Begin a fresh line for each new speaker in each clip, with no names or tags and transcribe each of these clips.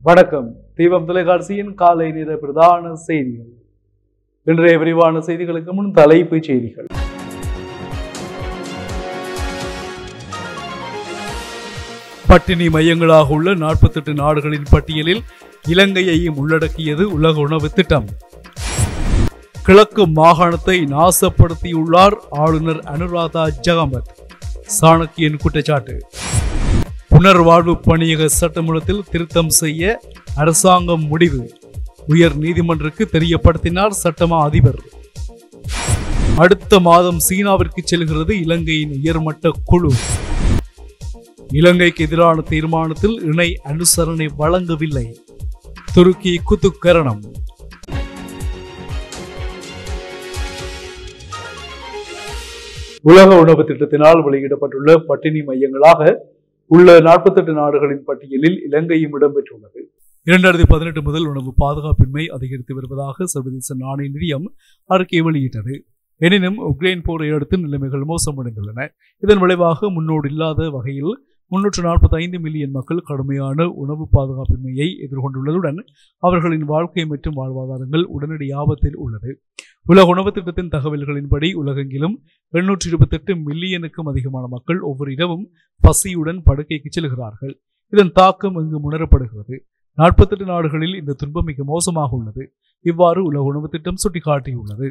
வணக்கம் தீபம் தொலைக்காட்சியின் காலை நேர பிரதான செய்திகள் இன்றைய விரிவான செய்திகளுக்கு முன் தலைப்புச் செய்திகள் பட்டினி மையங்களாக உள்ள நாற்பத்தெட்டு நாடுகளின் பட்டியலில் இலங்கையையும் உள்ளடக்கியது உலக உணவு திட்டம் கிழக்கு மாகாணத்தை நாசப்படுத்தியுள்ளார் ஆளுநர் அனுராதா ஜெகமத் சாணக்கியன் குற்றச்சாட்டு புனர்வாழ்வு பணியக சட்டமூலத்தில் திருத்தம் செய்ய அரசாங்கம் முடிவு உயர் நீதிமன்றக்கு தெரியப்படுத்தினார் சட்டமா அதிபர் அடுத்த மாதம் சீனாவிற்கு செல்கிறது இலங்கையின் உயர்மட்ட குழு இலங்கைக்கு எதிரான தீர்மானத்தில் இணை அனுசரணை வழங்கவில்லை துருக்கி குத்துக்கரணம் உலக உணவு திட்டத்தினால் வெளியிடப்பட்டுள்ள பட்டினி மையங்களாக உள்ள நாற்பத்தெட்டு நாடுகளின் பட்டியலில் இலங்கையும் இடம்பெற்றுள்ளது இரண்டாயிரத்தி பதினெட்டு முதல் உணவு பாதுகாப்பின்மை அதிகரித்து வருவதாக சர்வதேச நாணய நிதியம் அறிக்கை வெளியிட்டது எனினும் உக்ரைன் போரை அடுத்து நிலைமைகள் மோசமடைந்துள்ளன இதன் விளைவாக முன்னோடு இல்லாத வகையில் முன்னூற்று நாற்பத்தி ஐந்து மில்லியன் மக்கள் கடுமையான உணவு பாதுகாப்பின்மையை எதிர்கொண்டுள்ளதுடன் அவர்களின் வாழ்க்கை மற்றும் வாழ்வாதாரங்கள் உடனடி ஆபத்தில் உள்ளது உலக உணவு திட்டத்தின் தகவல்களின்படி உலகெங்கிலும் எண்ணூற்றி இருபத்தெட்டு மில்லியனுக்கும் அதிகமான மக்கள் ஒவ்வொரு இரவும் பசியுடன் படுக்கைக்கு செல்கிறார்கள் இதன் தாக்கம் இங்கு உணரப்படுகிறது நாற்பத்தெட்டு நாடுகளில் இந்த துன்பம் மிக மோசமாக உள்ளது இவ்வாறு உலக உணவு திட்டம் சுட்டிக்காட்டியுள்ளது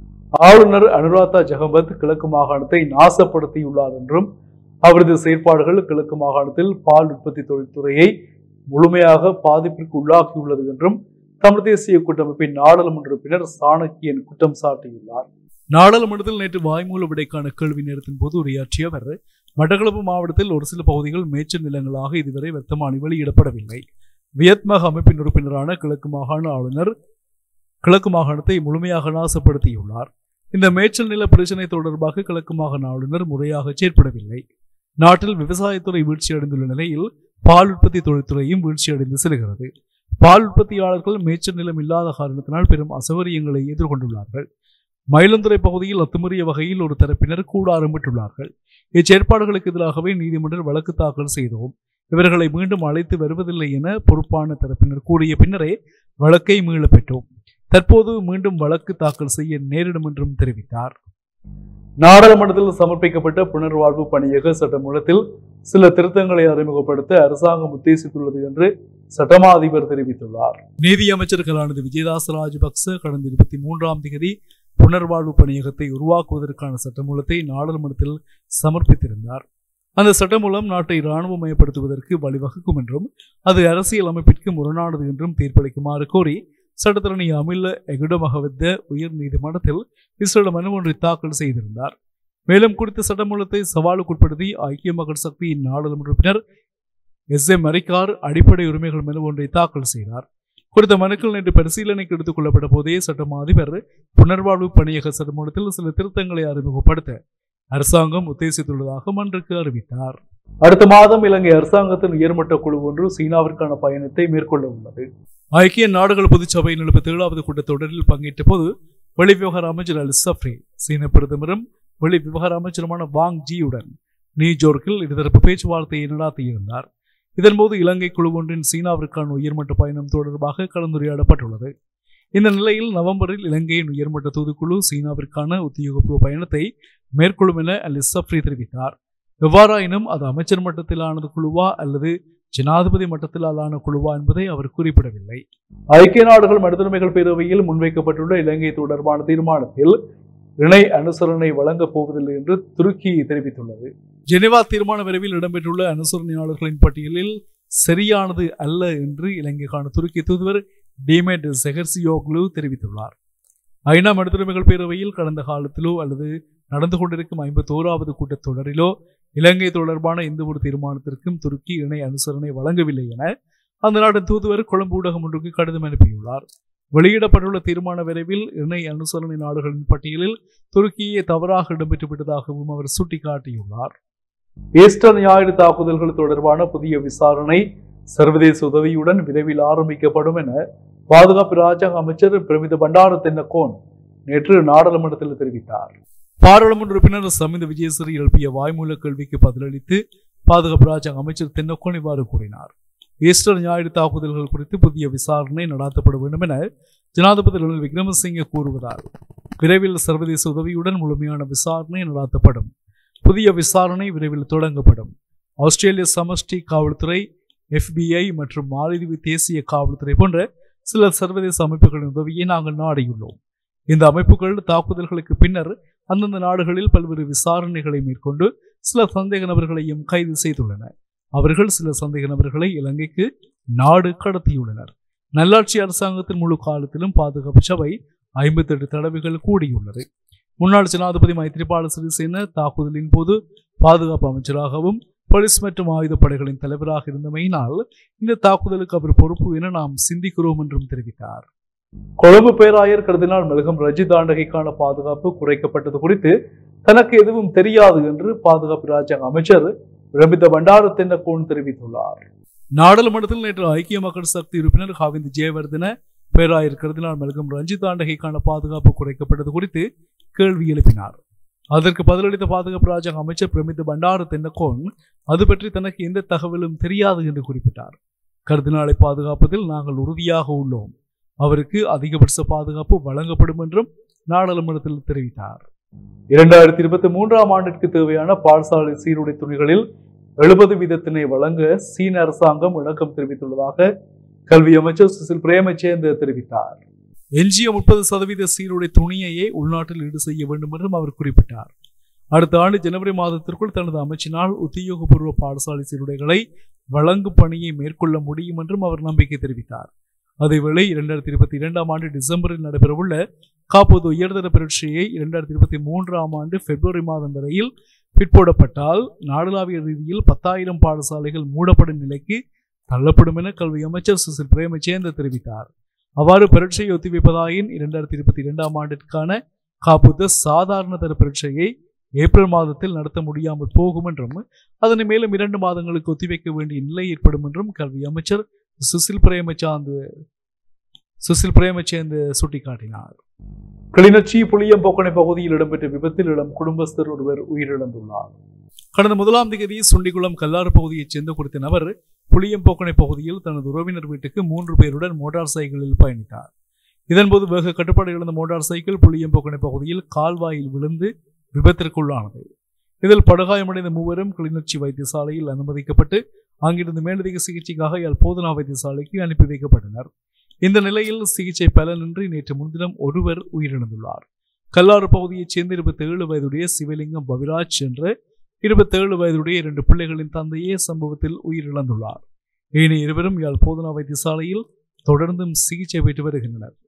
ஆளுநர் அனுராதா ஜெகமத் கிழக்கு மாகாணத்தை நாசப்படுத்தியுள்ளார் என்றும் அவரது செயற்பாடுகள் கிழக்கு மாகாணத்தில் பால் உற்பத்தி தொழில்துறையை முழுமையாக பாதிப்பிற்கு உள்ளாக்கியுள்ளது என்றும் தமிழ் தேசிய கூட்டமைப்பின் நாடாளுமன்ற உறுப்பினர் சாணக்கியன் குற்றம் சாட்டியுள்ளார் நாடாளுமன்றத்தில் நேற்று வாய்மூல விடைக்கான கேள்வி நேரத்தின் போது உரையாற்றிய அவர் மட்டக்களப்பு மாவட்டத்தில் ஒரு சில பகுதிகள் மேய்ச்சல் நிலங்களாக இதுவரை வர்த்தமானி வெளியிடப்படவில்லை வியத்மக அமைப்பின் உறுப்பினரான கிழக்கு மாகாண ஆளுநர் கிழக்கு மாகாணத்தை முழுமையாக நாசப்படுத்தியுள்ளார் இந்த மேய்ச்சல் நில பிரச்சினை தொடர்பாக கிழக்கு மாகாண ஆளுநர் முறையாக செயற்படவில்லை நாட்டில் விவசாயத்துறை வீழ்ச்சியடைந்துள்ள நிலையில் பால் உற்பத்தி தொழில்துறையும் வீழ்ச்சியடைந்து செல்கிறது பால் உற்பத்தியாளர்கள் மேய்ச்சல் நிலம் இல்லாத காரணத்தினால் பெரும் அசௌகரியங்களை எதிர்கொண்டுள்ளார்கள் மயிலந்துறை பகுதியில் அத்துமீறிய வகையில் ஒரு தரப்பினர் கூடாரமிட்டுள்ளார்கள் இச்செயற்பாடுகளுக்கு எதிராகவே நீதிமன்றம் வழக்கு தாக்கல் செய்தோம் இவர்களை மீண்டும் அழைத்து வருவதில்லை என பொறுப்பான தரப்பினர் கூறிய பின்னரே வழக்கை மீள பெற்றோம் தற்போது மீண்டும் வழக்கு தாக்கல் செய்ய நேரிடும் என்றும் தெரிவித்தார் நாடாளுமன்றத்தில் சமர்ப்பிக்கப்பட்ட புனர்வாழ்வு பணியக சட்டமூலத்தில் சில திருத்தங்களை அறிமுகப்படுத்த அரசாங்கம் உத்தேசித்துள்ளது என்று சட்டமா அதிபர் தெரிவித்துள்ளார் நீதியமைச்சர் கலாநிதி விஜயதாஸ் ராஜபக்ச கடந்த இருபத்தி மூன்றாம் தேதி புனர்வாழ்வு பணியகத்தை உருவாக்குவதற்கான சட்டமூலத்தை நாடாளுமன்றத்தில் சமர்ப்பித்திருந்தார் அந்த சட்டமூலம் நாட்டை இராணுவமயப்படுத்துவதற்கு வழிவகுக்கும் என்றும் அது அரசியல் அமைப்பிற்கு முரணானது என்றும் தீர்ப்பளிக்குமாறு கோரி சட்டத்தரணி அமில எகுடமகவத்த உயர் நீதிமன்றத்தில் இஸ்ரேல் மனு ஒன்றை தாக்கல் செய்திருந்தார் மேலும் குறித்த சட்டமூலத்தை சவாலுக்குட்படுத்தி ஐக்கிய மக்கள் சக்தியின் நாடாளுமன்ற உறுப்பினர் எஸ் எம் மரிக்கார் அடிப்படை உரிமைகள் மனு ஒன்றை தாக்கல் செய்தார் குறித்த மனுக்கள் நேற்று பரிசீலனைக்கு எடுத்துக் கொள்ளப்பட்ட போதே சட்டமா அதிபர் புனர்வாழ்வு பணியக சட்டமூலத்தில் சில திருத்தங்களை அறிமுகப்படுத்த அரசாங்கம் உத்தேசித்துள்ளதாக மன்றுக்கு அறிவித்தார் அடுத்த மாதம் இலங்கை அரசாங்கத்தின் உயர்மட்ட குழு ஒன்று சீனாவிற்கான பயணத்தை மேற்கொள்ள உள்ளது ஐக்கிய நாடுகள் பொதுச்சபையின் எழுபத்தி ஏழாவது கூட்டத்தொடரில் பங்கேற்ற போது வெளிவிவகார அமைச்சர் அல் சஃப்ரி சீன பிரதமரும் வெளி விவகார அமைச்சருமான வாங் ஜியுடன் நியூஜோர்க்கில் இருதரப்பு பேச்சுவார்த்தையை நடாத்தியிருந்தார் இதன்போது இலங்கை குழு ஒன்றின் சீனாவிற்கான உயர்மட்ட பயணம் தொடர்பாக கலந்துரையாடப்பட்டுள்ளது இந்த நிலையில் நவம்பரில் இலங்கையின் உயர்மட்ட தூதுக்குழு சீனாவிற்கான உத்தியோகபூர்வ பயணத்தை மேற்கொள்ளும் என அல் சஃப்ரி தெரிவித்தார் எவ்வாறாயினும் அது அமைச்சர் மட்டத்திலானது குழுவா அல்லது ஜனாதிபதி மட்டத்திலான குழுவா என்பதை அவர் குறிப்பிடவில்லை ஐக்கிய நாடுகள் மனிதரிமைகள் பேரவையில் முன்வைக்கப்பட்டுள்ள இலங்கை தொடர்பான தீர்மானத்தில் இணை அனுசரணை வழங்கப் போவதில்லை என்று துருக்கி தெரிவித்துள்ளது ஜெனிவா தீர்மான விரைவில் இடம்பெற்றுள்ள அனுசரணையாளர்களின் பட்டியலில் சரியானது அல்ல என்று இலங்கைக்கான துருக்கி தூதுவர் டிமேட் செகர்சியோக்லு தெரிவித்துள்ளார் ஐநா மனிதரிமைகள் பேரவையில் கடந்த காலத்திலோ அல்லது நடந்து கொண்டிருக்கும் ஐம்பத்தோராவது கூட்டத்தொடரிலோ இலங்கை தொடர்பான எந்த ஒரு தீர்மானத்திற்கும் துருக்கி இணை அனுசரணை வழங்கவில்லை என அந்த நாட்டின் தூதுவர் கொழும்பு ஊடகம் ஒன்றுக்கு கடிதம் அனுப்பியுள்ளார் வெளியிடப்பட்டுள்ள தீர்மான விரைவில் இணை அனுசரணை நாடுகளின் பட்டியலில் துருக்கியே தவறாக இடம்பெற்று விட்டதாகவும் அவர் சுட்டிக்காட்டியுள்ளார் ஈஸ்டர் ஞாயிறு தாக்குதல்கள் தொடர்பான புதிய விசாரணை சர்வதேச உதவியுடன் விரைவில் ஆரம்பிக்கப்படும் என பாதுகாப்பு ராஜாங்க அமைச்சர் பிரமித பண்டார தென்னகோன் நேற்று நாடாளுமன்றத்தில் தெரிவித்தார் பாராளுமன்ற உறுப்பினர் சமித விஜயஸ்வரி எழுப்பிய வாய்மூல கேள்விக்கு பதிலளித்து பாதுகாப்பு ராஜாங்க அமைச்சர் தென்னக்கோன் இவ்வாறு கூறினார் ஈஸ்டர் ஞாயிறு தாக்குதல்கள் குறித்து புதிய விசாரணை நடாத்தப்பட வேண்டும் என ஜனாதிபதி ரணில் விக்ரமசிங்கே கூறுவதால் விரைவில் சர்வதேச உதவியுடன் முழுமையான விசாரணை நடாத்தப்படும் புதிய விசாரணை விரைவில் தொடங்கப்படும் ஆஸ்திரேலிய சமஷ்டி காவல்துறை எஃபிஐ மற்றும் மாலத்தீவு தேசிய காவல்துறை போன்ற சில சர்வதேச அமைப்புகளின் உதவியை நாங்கள் நாடியுள்ளோம் இந்த அமைப்புகள் தாக்குதல்களுக்கு பின்னர் அந்தந்த நாடுகளில் பல்வேறு விசாரணைகளை மேற்கொண்டு சில சந்தேக நபர்களையும் கைது செய்துள்ளன அவர்கள் சில சந்தேக நபர்களை இலங்கைக்கு நாடு கடத்தியுள்ளனர் நல்லாட்சி அரசாங்கத்தின் முழு காலத்திலும் பாதுகாப்பு சபை ஐம்பத்தெட்டு தடவைகள் கூடியுள்ளது முன்னாள் ஜனாதிபதி மைத்ரிபால சிறிசேன தாக்குதலின் போது பாதுகாப்பு அமைச்சராகவும் போலீஸ் மற்றும் ஆயுதப்படைகளின் தலைவராக இருந்தமையினால் இந்த தாக்குதலுக்கு அவர் பொறுப்பு என நாம் சிந்திக்கிறோம் என்றும் தெரிவித்தார் கொழும்பு பேராயர் கருதினால் மெலகம் ரஜித் ஆண்டகைக்கான பாதுகாப்பு குறைக்கப்பட்டது குறித்து தனக்கு எதுவும் தெரியாது என்று பாதுகாப்பு ராஜாங்க அமைச்சர் ரபித பண்டார தென்னகோன் தெரிவித்துள்ளார் நாடாளுமன்றத்தில் நேற்று ஐக்கிய மக்கள் சக்தி உறுப்பினர் காவிந்த் ஜெயவர்தன பேராயர் கருதினால் மெலகம் ரஞ்சித் ஆண்டகைக்கான பாதுகாப்பு குறைக்கப்பட்டது குறித்து கேள்வி எழுப்பினார் அதற்கு பதிலளித்த பாதுகாப்பு ராஜாங்க அமைச்சர் பிரமித் பண்டார தென்னகோன் அது பற்றி தனக்கு எந்த தகவலும் தெரியாது என்று குறிப்பிட்டார் கருதினாலை பாதுகாப்பதில் நாங்கள் உறுதியாக உள்ளோம் அவருக்கு அதிகபட்ச பாதுகாப்பு வழங்கப்படும் என்றும் நாடாளுமன்றத்தில் தெரிவித்தார் இரண்டாயிரத்தி இருபத்தி மூன்றாம் ஆண்டிற்கு தேவையான பாடசாலை சீருடை துணிகளில் எழுபது வீதத்தினை வழங்க சீன அரசாங்கம் இணக்கம் தெரிவித்துள்ளதாக கல்வி அமைச்சர் சுசில் பிரேமச்சேந்த தெரிவித்தார் எஞ்சிய முப்பது சதவீத சீருடை துணியையே உள்நாட்டில் ஈடு செய்ய வேண்டும் என்றும் அவர் குறிப்பிட்டார் அடுத்த ஆண்டு ஜனவரி மாதத்திற்குள் தனது அமைச்சினால் உத்தியோகபூர்வ பாடசாலை சீருடைகளை வழங்கும் பணியை மேற்கொள்ள முடியும் என்றும் அவர் நம்பிக்கை தெரிவித்தார் அதேவேளை இரண்டாயிரத்தி இருபத்தி இரண்டாம் ஆண்டு டிசம்பரில் நடைபெறவுள்ள காப்போது உயர்தர பரீட்சையை இரண்டாயிரத்தி இருபத்தி மூன்றாம் ஆண்டு பிப்ரவரி மாதம் வரையில் பிற்போடப்பட்டால் நாடளாவிய ரீதியில் பத்தாயிரம் பாடசாலைகள் மூடப்படும் நிலைக்கு தள்ளப்படும் என கல்வி அமைச்சர் சுசில் பிரேமச்சேந்த தெரிவித்தார் அவ்வாறு பரீட்சையை ஒத்திவைப்பதாயின் இரண்டாயிரத்தி இருபத்தி இரண்டாம் ஆண்டிற்கான காப்புத்த சாதாரண தர பரீட்சையை ஏப்ரல் மாதத்தில் நடத்த முடியாமல் போகும் என்றும் அதனை மேலும் இரண்டு மாதங்களுக்கு ஒத்திவைக்க வேண்டிய நிலை ஏற்படும் என்றும் கல்வி அமைச்சர் சுசில் பிரேமச்சாந்து சுசில் பிரேமச்சேந்து சுட்டிக்காட்டினார் கிளிநொச்சி புளியம்போக்கனை பகுதியில் இடம்பெற்ற விபத்தில் இளம் குடும்பஸ்தர் ஒருவர் உயிரிழந்துள்ளார் கடந்த முதலாம் தேதி சுண்டிகுளம் கல்லாறு பகுதியைச் சேர்ந்த குறித்த நபர் புளியம்போக்கனை பகுதியில் தனது உறவினர் வீட்டுக்கு மூன்று பேருடன் மோட்டார் சைக்கிளில் பயணித்தார் இதன்போது வேக கட்டுப்பாடு இழந்த மோட்டார் சைக்கிள் புளியம்போக்கனை பகுதியில் கால்வாயில் விழுந்து விபத்திற்குள்ளானது இதில் படுகாயமடைந்த மூவரும் கிளிநொச்சி வைத்தியசாலையில் அனுமதிக்கப்பட்டு அங்கிருந்து மேலதிக சிகிச்சைக்காக யாழ் போதனா வைத்தியசாலைக்கு அனுப்பி வைக்கப்பட்டனர் இந்த நிலையில் சிகிச்சை பலனின்றி நேற்று முன்தினம் ஒருவர் உயிரிழந்துள்ளார் கல்லாறு பகுதியைச் சேர்ந்த இருபத்தி ஏழு வயதுடைய சிவலிங்கம் பவிராஜ் என்ற இருபத்தேழு வயதுடைய இரண்டு பிள்ளைகளின் தந்தையே சம்பவத்தில் உயிரிழந்துள்ளார் ஏனைய இருவரும் யாழ் போதனா வைத்தியசாலையில் தொடர்ந்தும் சிகிச்சை பெற்று வருகின்றனர்